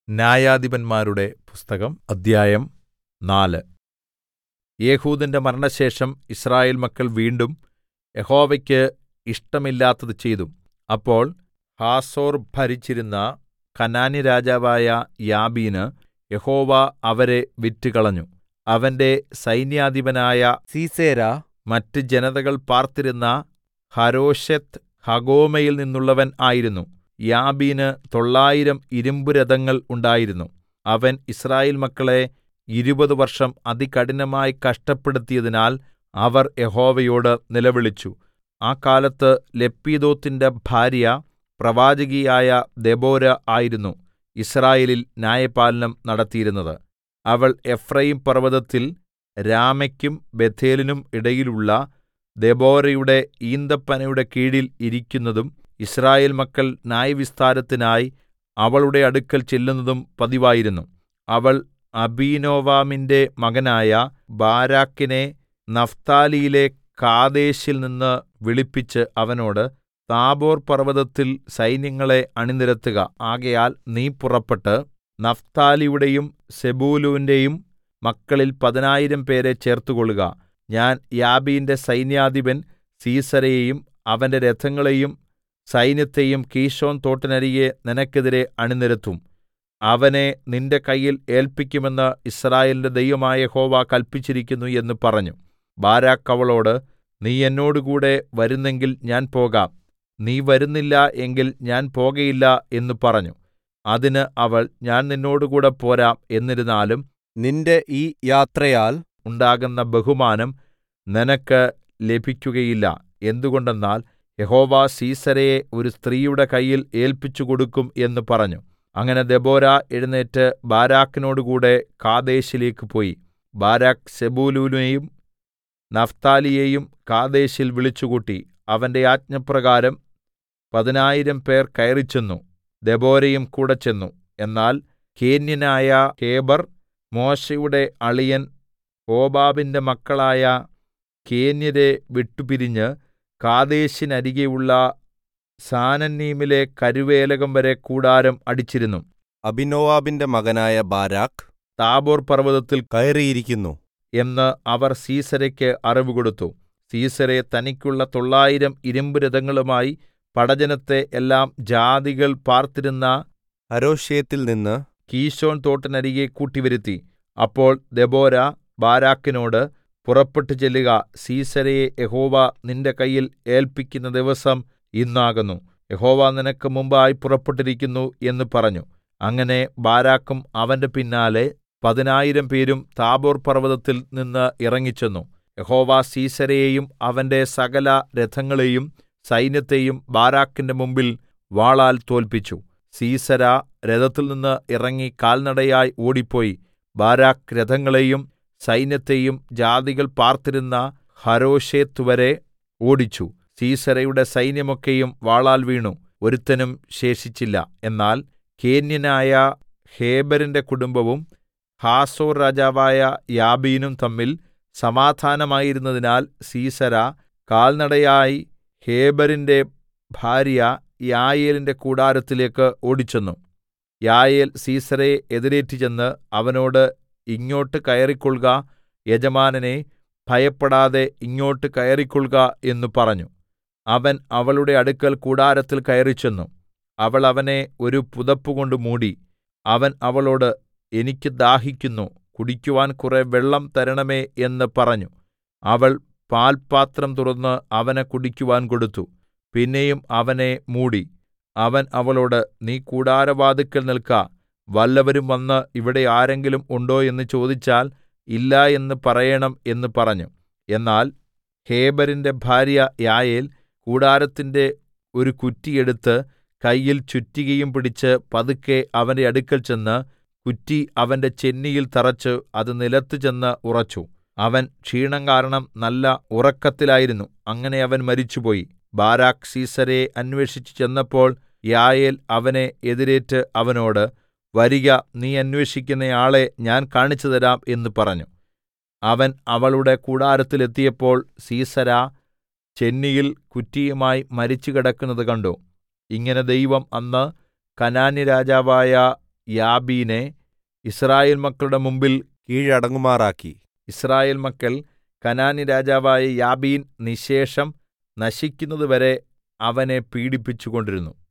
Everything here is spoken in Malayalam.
ന്യായാധിപന്മാരുടെ പുസ്തകം അദ്ധ്യായം നാല് ഏഹൂദിന്റെ മരണശേഷം യിസ്രായേൽ മക്കൾ വീണ്ടും യഹോവയ്ക്ക് ഇഷ്ടമില്ലാത്തത് ചെയ്തു അപ്പോൾ ഹാസോർ ഭരിച്ചിരുന്ന കനാന്യരാജാവായ യാബീന് യഹോവ അവരെ വിറ്റുകളഞ്ഞു അവന്റെ സൈന്യാധിപനായ സീസേരാ മറ്റ് ജനതകൾ പാർത്തിരുന്ന ഹരോശെത്ത് ഹഗോമയിൽ നിന്നുള്ളവൻ ആയിരുന്നു യാബീന് തൊള്ളായിരം ഇരുമ്പുരഥങ്ങൾ ഉണ്ടായിരുന്നു അവൻ യിസ്രായേൽ മക്കളെ ഇരുപത് വർഷം അതികഠിനമായി കഷ്ടപ്പെടുത്തിയതിനാൽ അവർ യഹോവയോട് നിലവിളിച്ചു ആ കാലത്ത് ലപ്പീദോത്തിന്റെ ഭാര്യ പ്രവാചകിയായ ദെബോര ആയിരുന്നു യിസ്രായേലിൽ ന്യായപാലനം നടത്തിയിരുന്നത് അവൾ എഫ്രയീം പർവ്വതത്തിൽ രാമെക്കും ബേഥേലിനും ഇടയിലുള്ള ദെബോരയുടെ ഈന്തപ്പനയുടെ കീഴിൽ ഇരിക്കുന്നതും യിസ്രായേൽ മക്കൾ ന്യായവിസ്താരത്തിനായി അവളുടെ അടുക്കൽ ചെല്ലുന്നതും പതിവായിരുന്നു അവൾ അബീനോവാമിന്റെ മകനായ ബാരാക്കിനെ നഫ്താലിയിലെ കാദേശിൽ നിന്ന് വിളിപ്പിച്ച് അവനോട് താബോർ പർവ്വതത്തിൽ സൈന്യങ്ങളെ അണിനിരത്തുക ആകയാൽ നീ പുറപ്പെട്ട് നഫ്താലിയുടെയും സെബൂലൂന്റെയും മക്കളിൽ പതിനായിരം പേരെ ചേർത്തുകൊള്ളുക ഞാൻ യാബീന്റെ സൈന്യാധിപൻ സീസെരയെയും അവന്റെ രഥങ്ങളെയും സൈന്യത്തെയും കീശോൻ തോട്ടിനരികെ നിനക്കെതിരെ അണിനിരത്തും അവനെ നിന്റെ കയ്യിൽ ഏല്പിക്കുമെന്ന് യിസ്രായേലിന്റെ ദൈവമായ യഹോവ കല്പിച്ചിരിക്കുന്നു എന്ന് പറഞ്ഞു ബാരാക്ക് അവളോട് നീ എന്നോടുകൂടെ വരുന്നെങ്കിൽ ഞാൻ പോകാം നീ വരുന്നില്ല എങ്കിൽ ഞാൻ പോകയില്ല എന്ന് പറഞ്ഞു അതിന് അവൾ ഞാൻ നിന്നോടുകൂടെ പോരാം എന്നിരുന്നാലും നിന്റെ ഈ യാത്രയാൽ ഉണ്ടാകുന്ന ബഹുമാനം നിനക്ക് ലഭിക്കുകയില്ല എന്തുകൊണ്ടെന്നാൽ യഹോവ സീസെരയെ ഒരു സ്ത്രീയുടെ കയ്യിൽ ഏല്പിച്ചു കൊടുക്കും എന്ന് പറഞ്ഞു അങ്ങനെ ദെബോര എഴുന്നേറ്റ് ബാരാക്കിനോടുകൂടെ കാദേശിലേക്ക് പോയി ബാരാക്ക് സെബൂലൂനെയും നഫ്താലിയെയും കാദേശിൽ വിളിച്ചുകൂട്ടി അവന്റെ ആജ്ഞപ്രകാരം പതിനായിരം പേർ കയറിച്ചെന്നു ദെബോരയും കൂടെ ചെന്നു എന്നാൽ കേന്യനായ ഹേബർ മോശയുടെ അളിയൻ ഹോബാബിന്റെ മക്കളായ കേന്യരെ വിട്ടുപിരിഞ്ഞ് കാദേശിനരികെയുള്ള സാനന്നീമിലെ കരുവേലകം വരെ കൂടാരം അടിച്ചിരുന്നു അബിനോവാബിന്റെ മകനായ ബാരാക്ക് താബോർ പർവ്വതത്തിൽ കയറിയിരിക്കുന്നു എന്ന് അവർ സീസരയ്ക്ക് അറിവ് കൊടുത്തു സീസരെ തനിക്കുള്ള തൊള്ളായിരം ഇരുമ്പുരഥങ്ങളുമായി പടജനത്തെ എല്ലാം ജാതികൾ പാർത്തിരുന്ന അരോഷേത്തിൽ നിന്ന് കീശോൻ തോട്ടിനരികെ കൂട്ടിവരുത്തി അപ്പോൾ ദെബോര ബാരാക്കിനോട് പുറപ്പെട്ടു ചെല്ലുക സീസരയെ യഹോവ നിന്റെ കയ്യിൽ ഏല്പിക്കുന്ന ദിവസം ഇന്നാകുന്നു യഹോവ നിനക്ക് മുമ്പായി പുറപ്പെട്ടിരിക്കുന്നു എന്ന് പറഞ്ഞു അങ്ങനെ ബാരാക്കും അവന്റെ പിന്നാലെ പതിനായിരം പേരും താബോർ പർവ്വതത്തിൽ നിന്ന് ഇറങ്ങിച്ചെന്നു യഹോവ സീസരയെയും അവന്റെ സകല രഥങ്ങളെയും സൈന്യത്തെയും ബാരാക്കിന്റെ മുമ്പിൽ വാളാൽ തോൽപ്പിച്ചു സീസര രഥത്തിൽ നിന്ന് ഇറങ്ങി കാൽനടയായി ഓടിപ്പോയി ബാരാക്ക് രഥങ്ങളെയും സൈന്യത്തെയും ജാതികൾ പാർത്തിരുന്ന ഹരോശേത്ത് വരെ ഓടിച്ചു സീസരയുടെ സൈന്യമൊക്കെയും വാളാൽ വീണു ഒരുത്തനും ശേഷിച്ചില്ല എന്നാൽ കേന്യനായ ഹേബരിന്റെ കുടുംബവും ഹാസോർ രാജാവായ യാബീനും തമ്മിൽ സമാധാനമായിരുന്നതിനാൽ സീസര കാൽനടയായി ഹേബരിന്റെ ഭാര്യ യായേലിന്റെ കൂടാരത്തിലേക്ക് ഓടിച്ചെന്നു യായേൽ സീസരയെ എതിരേറ്റ് ചെന്ന് അവനോട് ഇങ്ങോട്ട് കയറിക്കൊൾക യജമാനനെ ഭയപ്പെടാതെ ഇങ്ങോട്ട് കയറിക്കൊൾക എന്ന് പറഞ്ഞു അവൻ അവളുടെ അടുക്കൽ കൂടാരത്തിൽ കയറിച്ചെന്നു അവൾ അവനെ ഒരു പുതപ്പുകൊണ്ട് മൂടി അവൻ അവളോട് എനിക്ക് ദാഹിക്കുന്നു കുടിക്കുവാൻ കുറെ വെള്ളം തരണമേ എന്ന് പറഞ്ഞു അവൾ പാൽപാത്രം തുറന്ന് അവന് കുടിക്കുവാൻ കൊടുത്തു പിന്നെയും അവനെ മൂടി അവൻ അവളോട് നീ കൂടാരവാതിക്കൽ നിൽക്ക വല്ലവരും വന്ന് ഇവിടെ ആരെങ്കിലും ഉണ്ടോ എന്ന് ചോദിച്ചാൽ ഇല്ല എന്ന് പറയണം എന്ന് പറഞ്ഞു എന്നാൽ ഹേബരിന്റെ ഭാര്യ യായേൽ കൂടാരത്തിന്റെ ഒരു കുറ്റി എടുത്ത് കയ്യിൽ ചുറ്റികയും പിടിച്ച് പതുക്കെ അവന്റെ അടുക്കൽ ചെന്ന് കുറ്റി അവന്റെ ചെന്നിയിൽ തറച്ച് അത് നിലത്ത് ചെന്ന് ഉറച്ചു അവൻ ക്ഷീണം കാരണം നല്ല ഉറക്കത്തിലായിരുന്നു അങ്ങനെ അവൻ മരിച്ചുപോയി ബാരാക്ക് സീസരയെ അന്വേഷിച്ച് ചെന്നപ്പോൾ യായേൽ അവനെ എതിരേറ്റ് അവനോട് വരിക നീ അന്വേഷിക്കുന്ന ആളെ ഞാൻ കാണിച്ചു തരാം എന്ന് പറഞ്ഞു അവൻ അവളുടെ കൂടാരത്തിൽ എത്തിയപ്പോൾ സീസര ചെന്നിയിൽ കുറ്റിയുമായി മരിച്ചു കിടക്കുന്നത് കണ്ടു ഇങ്ങനെ ദൈവം അന്ന് കനാന്യരാജാവായ യാബീനെ യിസ്രായേൽ മക്കളുടെ മുമ്പിൽ കീഴടങ്ങുമാറാക്കി യിസ്രായേൽ മക്കൾ കനാന്യ രാജാവായ യാബീൻ നിശേഷം നശിക്കുന്നതുവരെ അവനെ പീഡിപ്പിച്ചുകൊണ്ടിരുന്നു